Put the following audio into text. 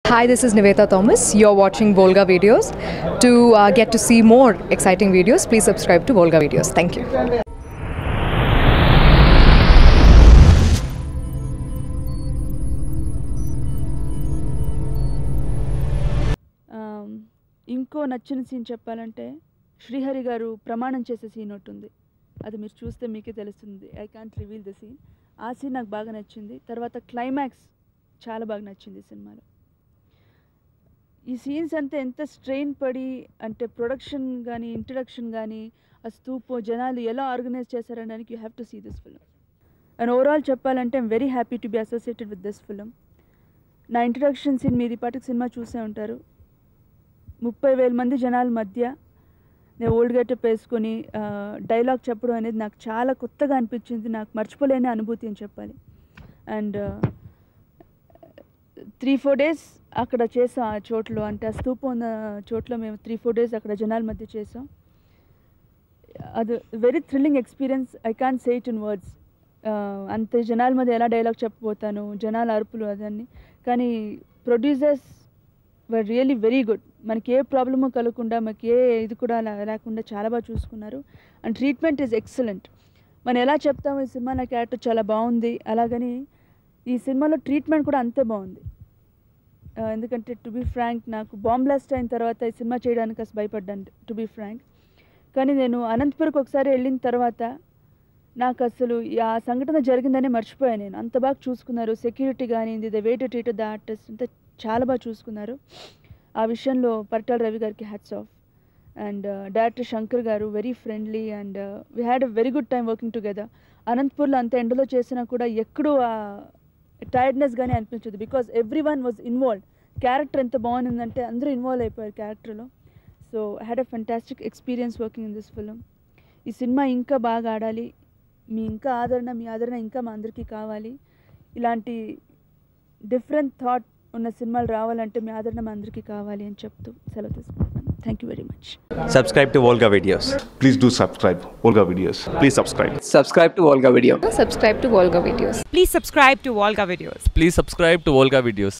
Hi, this is Niveta Thomas. You're watching Volga Videos. To uh, get to see more exciting videos, please subscribe to Volga Videos. Thank you. ఆమ్, ఇంకో నచ్చిన scene చెప్పాలంటే శ్రీహరి గారు ప్రమాణం చేసే scene ఒకటి ఉంది అది మీరు చూస్తే మీకే తెలుస్తుంది I can't reveal the scene ఆ సీన్ నాకు బాగా నచ్చింది తర్వాత క్లైమాక్స్ చాలా బాగా నచ్చింది ఈ సినిమాలో ఈ సీన్స్ అంతా ఎంత స్ట్రెయిన్ పడి అంటే ప్రొడక్షన్ కానీ ఇంట్రడక్షన్ కానీ ఆ స్తూపు జనాలు ఎలా ఆర్గనైజ్ చేశారనడానికి you have to see this film and overall చెప్పాలంటే I'm very happy to be associated with this film నా ఇంట్రడక్షన్ సీన్ మీరు ఈ పాటికి సినిమా చూసే ఉంటారు ముప్పై వేల మంది జనాల మధ్య నేను ఓల్డ్ గెటప్ వేసుకొని డైలాగ్ చెప్పడం అనేది నాకు చాలా కొత్తగా అనిపించింది నాకు మర్చిపోలేని అనుభూతి అని చెప్పాలి అండ్ త్రీ ఫోర్ డేస్ అక్కడ చేసాం ఆ చోట్లో అంటే ఆ స్తూపం ఉన్న చోట్లో మేము త్రీ ఫోర్ డేస్ అక్కడ జనాల మధ్య చేసాం అది very thrilling experience I can say it in words అంత జనాల మధ్య ఎలా డైలాగ్ చెప్పబోతాను జనాల అరుపులు అదన్నీ కానీ producers were really very good మనకి ఏ ప్రాబ్లము కలగకుండా మనకి ఏ ఇది కూడా లా- లేకుండా చాలా బాగా చూసుకున్నారు అండ్ ట్రీట్మెంట్ ఈజ్ ఎక్సలెంట్ మనం ఎలా చెప్తాము ఈ సినిమా నా క్యారెక్టర్ చాలా బాగుంది అలాగని ఈ సినిమాలో ట్రీట్మెంట్ కూడా అంతే బాగుంది ఆ, ఎందుకంటే టు బీ ఫ్రాంక్ నాకు బాంబ్ బ్లాస్ట్ అయిన తర్వాత ఈ సినిమా చేయడానికి అసలు భయపడ్డాను టు బీ ఫ్రాంక్ కానీ నేను అనంతపురకు ఒకసారి వెళ్ళిన తర్వాత నాకు అసలు ఈ ఆ సంఘటన జరిగిందనే మర్చిపోయాను నేను అంత బాగా చూసుకున్నారు సెక్యూరిటీ కానీ the way to treat the artist అంతా చాలా బాగా చూసుకున్నారు ఆ విషయంలో పరిటాల రవి గారికి hats off and director Shankar garu very friendly and we had a very good time working together అనంతపూర్లో అంత ఎండలో చేసినా కూడా ఎక్కడూ టైర్డ్నెస్ కానీ అనిపించదు because everyone was involve character ఎంత బాగుందంటే అందరూ ఇన్వాల్వ్ అయిపోయారు క్యారెక్టర్లో so had a fantastic experience working in this film ఈ సినిమా ఇంకా బాగా ఆడాలి మీ ఇంకా ఆదరణ మీ ఆదరణ ఇంకా మా అందరికీ కావాలి ఇలాంటి డిఫరెంట్ థాట్ ఉన్న సినిమాలు రావాలంటే మీ ఆదరణ మా అందరికీ కావాలి అని చెప్తూ సెలవు తీసుకుంటున్నాను thank you very much subscribe to Volga videos. Please do subscribe Olga videos. Please subscribe. subscribe to Volga Video. Subscribe to Volga Videos. Please subscribe to Volga Videos. Please subscribe to Volga Videos.